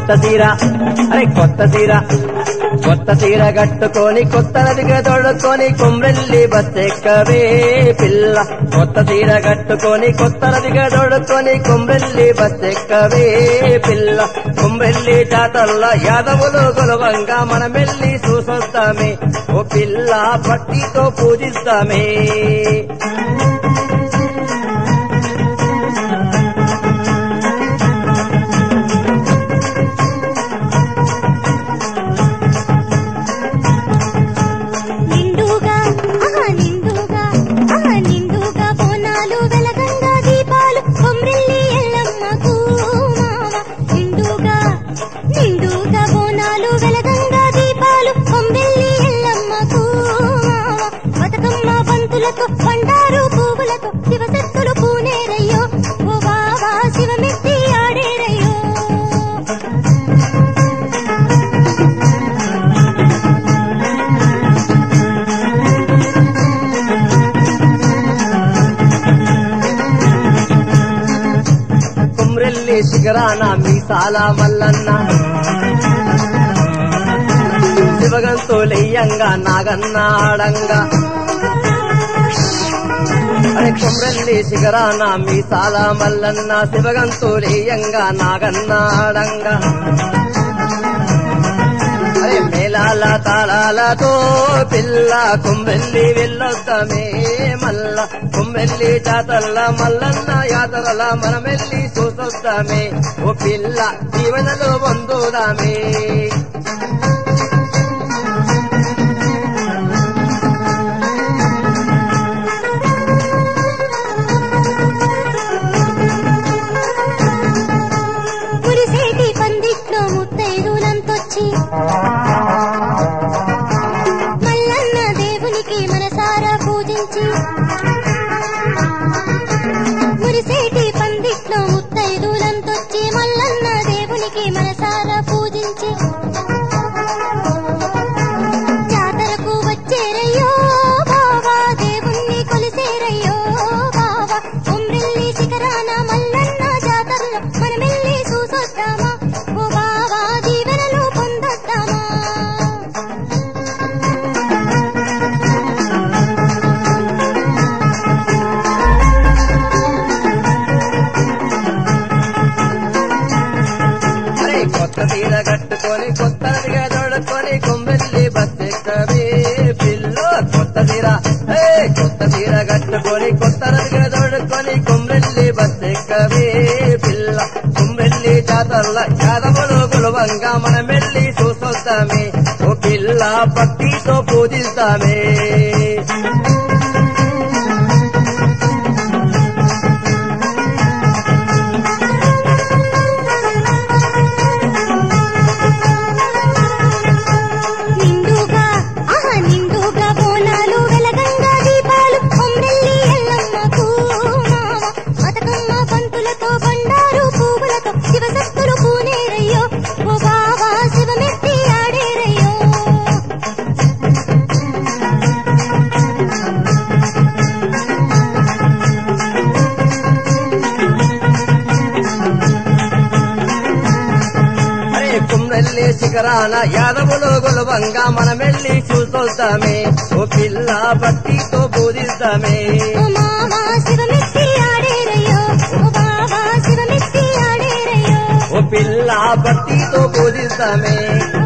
కొత్త తీర అరే కొత్త తీర కొత్త తీర కట్టుకొని కొత్త నదిగా తోడుకొని కుమ్రెల్లి బస్సెక్కవే పిల్ల కొత్త తీర కట్టుకొని కొత్త నదిగా తోడుకొని కుమ్రెల్లి బస్సెక్కవే పిల్ల కుమ్రెల్లి జాతల్ల యాదవులు గొలవంగా మనమెల్లి చూసొస్తామే ఓ పిల్ల భక్తితో పూజిస్తామే నిండుగా ఆహా నిండుగా ఆహా నిండుగా బోనాలు వెలగంగా దీపాలు కొమ్రిల్లి ఎల్లమ్మకు మామ నిండుగా నిండుగా బోనాలు వెలగంగా దీపాలు కొమ్రిల్లి ఎల్లమ్మకు మామ బతుకమ్మ బంతులతో బండారు పువ్వులతో శివశక్తులు పూనేరయ్యో ఓ బావా శివమెత్తి ఆడేరయ్యో కుమ్రెల్లి శిఖరాన మీసాల మల్లన్న శివగంతులయ్యంగా నాగన్న ఆడంగా అరే కుమ్రెల్లి శిఖరాన మీసాల మల్లన్న శివగంతులయ్యంగా నాగన్న ఆడంగా అరే మేళాల తాళాలతో పిల్ల కుమ్మెల్లి వెళ్ళొద్దామే మల్ల కుమ్మెల్లి జాతరల మల్లన్న యాతరల మనమెల్లి చూసొద్దామే ఓ పిల్ల జీవనలో పొందుదామే కురిసేటి పందిట్లో ముత్తైదులంతొచ్చి మల్లన్న దేవునికి మనసారా పూజించి మురిసేటి పందిట్లో ముత్తైదులంతొచ్చి మల్లన్న దేవునికి మనసారా పూజించి జాతరకు వచ్చేరయ్యో బావా దేవుణ్ణి కొలిసేరయ్యో బావా ఉమ్రిల్లి శిఖరాన మల్లన్న జాతరలో మనమెల్లి చూసొద్దామా ఓ బావా దీవెనలు పొందొద్దామా అరే కొత్త తీర కట్టుకొని కొత్త నదిగా తోడుకొని కొమ్మెల్లి బస్సెక్కవే పిల్ల కొత్త తీర ఏ కొత్త తీర కట్టుకొని కొత్త నదిగా తోడుకొని కొమ్మెల్లి బస్సెక్కవే పిల్ల కొమ్మెల్లి జాతరల యాదవులు గులవంగా మనమెల్లి చూసొద్దామే ఓ పిల్ల భక్తితో పూజిస్తామే నిండుగా ఆహా నిండుగా బోనాలు వెలగంగా దీపాలు కొమ్రెల్లి ఎల్లమ్మకు మామ బతుకమ్మ పంతులతో బండారు పువ్వులతో శివశక్తులు పూనేరయ్యో ఓ బావా శివమెత్తి ఆడేరయ్యో అరే కుమ్మెల్లి శిఖరాన యాదవులు గులవంగా మనమెల్లి చూసొద్దామే ఓ పిల్ల భక్తితో పూజిస్తామే ఓ మామ శివమెత్తి ఆడేరయ్యో ఓ బావా శివమెత్తి ఆడేరయ్యో ఓ పిల్ల భక్తితో పూజిస్తామే